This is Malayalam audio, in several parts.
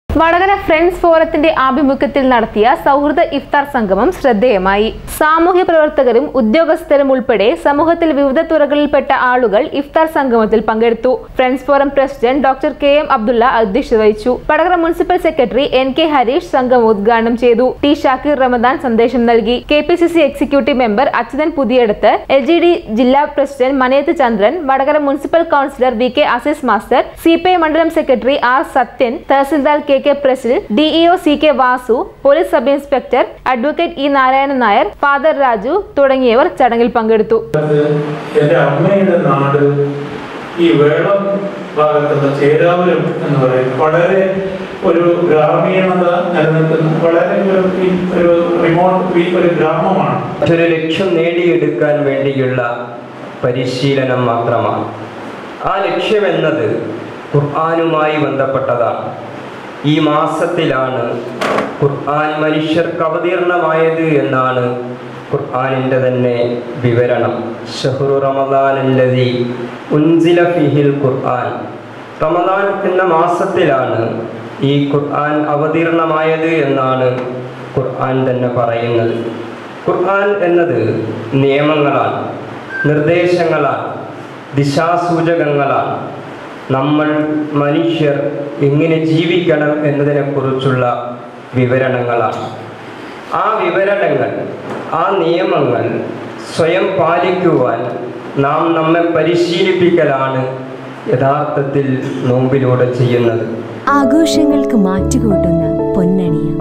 വടകര ഫ്രണ്ട്സ് ഫോറത്തിന്റെ ആഭിമുഖ്യത്തിൽ നടത്തിയ സൗഹൃദ ഇഫ്താർ സംഗമം ശ്രദ്ധേയമായി സാമൂഹ്യ പ്രവർത്തകരും ഉദ്യോഗസ്ഥരും ഉൾപ്പെടെ സമൂഹത്തിൽ വിവിധ തുറകളിൽപ്പെട്ട ആളുകൾ ഇഫ്താർ സംഗമത്തിൽ പങ്കെടുത്തു friends forum president doctor K M Abdulla അധ്യക്ഷത വഹിച്ചു Vadakara municipal secretary N K Harish സംഗമം ഉദ്ഘാടനം ചെയ്തു ടി ഷാക്കിർ റമദാൻ സന്ദേശം നൽകി K P C C executive member Achuthan Puthiyadath L G D ജില്ലാ president Manayath Chandran Vadakara municipal councillor V K Azeez master C P I മണ്ഡലം secretary R Sathyan tahsildar K K Prasil DEO C K Vasu police sub inspector advocate E Narayanan Nair father Raju തുടങ്ങിയവർ ചടങ്ങിൽ പങ്കെടുത്തു എൻ്റെ അമ്മയുടെ നാട് ഈ വേളം ഭാഗത്തുള്ള ചേരാവൂരം എന്ന് പറയും വളരെ ഒരു ഗ്രാമീണത നിലനിൽക്കുന്ന വളരെ ഒരു ഈ- ഒരു റിമോട്ട് ഈ ഒരു ഗ്രാമമാണ് മറ്റൊരു ലക്ഷ്യം നേടിയെടുക്കാൻ വേണ്ടിയുള്ള പരിശീലനം മാത്രമാണ് ആ ലക്ഷ്യമെന്നത് ഖുർആാനുമായി ബന്ധപ്പെട്ടതാണ് ഈ മാസത്തിലാണ് ഖുർആൻ മനുഷ്യർക്ക് അവതീർണമായത് എന്നാണ് ഖുർആാനിൻ്റെ തന്നെ വിവരണം ഷഹ്റു റമദാനല്ലതി ഉൻസില ഫിഹിൽ ഖുർആൻ റമദാൻ എന്ന മാസത്തിലാണ് ഈ ഖുർആൻ അവതീർണമായത് എന്നാണ് ഖുർആൻ തന്നെ പറയുന്നത് ഖുർആൻ എന്നത് നിയമങ്ങളാണ് നിർദ്ദേശങ്ങളാണ് ദിശാസൂചകങ്ങളാണ് നമ്മൾ മനുഷ്യർ എങ്ങനെ ജീവിക്കണം എന്നതിനെക്കുറിച്ചുള്ള വിവരണങ്ങളാണ് ആ വിവരണങ്ങൾ ആ നിയമങ്ങൾ സ്വയം പാലിക്കുവാൻ നാം നമ്മെ പരിശീലിപ്പിക്കലാണ് യഥാർത്ഥത്തിൽ നോമ്പിലൂടെ ചെയ്യുന്നത് ആഘോഷങ്ങൾക്ക് മാറ്റുകൂട്ടുന്ന പൊന്നണിയ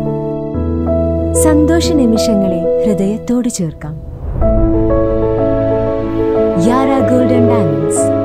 സന്തോഷ നിമിഷങ്ങളെ ഹൃദയത്തോട് ചേർക്കാം യാര ഗോൾഡൻ ഡയമണ്ട്സ്